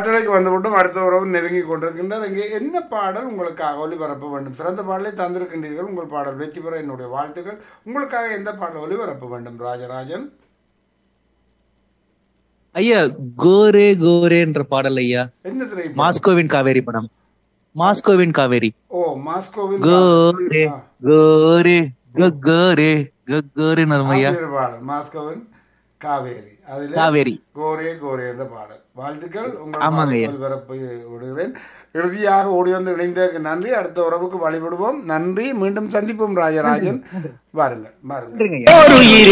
காற்றலைக்கு வந்துவிட்டும் அடுத்த உறவு நெருங்கி கொண்டிருக்கின்றார் இங்கே என்ன பாடல் உங்களுக்காக ஒளிபரப்ப வேண்டும் சிறந்த பாடலை தந்திருக்கின்றீர்கள் உங்கள் பாடல் வெற்றி பெற என்னுடைய வாழ்த்துக்கள் உங்களுக்காக எந்த பாடல் ஒளிபரப்ப வேண்டும் ராஜராஜன் ஐயா கோரே கோரேன்ற பாடல் ஐயா என்ன திரைப்படம் மாஸ்கோவின் காவேரி படம் மாஸ்கோவின் காவேரி ஓ மாஸ்கோவின் கோரே ஆ, கோரே க- கோரே க- கோரேன்னு வரும் ஐயா ஆசிரியர் பாடல் மாஸ்கோவின் காவேரி அதில் காவேரி கோரே கோரே என்ற பாடல் வாழ்த்துக்கள் உங்கள் ஆமாங்க பாடல் ஐயா. ஒளிபரப்பு விடுகிறேன் இறுதியாக ஓடி வந்து இணைந்ததற்கு நன்றி அடுத்த உறவுக்கு வழிபடுவோம் நன்றி மீண்டும் சந்திப்போம் ராஜராஜன் வாருங்கள் வாருங்கள் நன்றிங்க ஐயா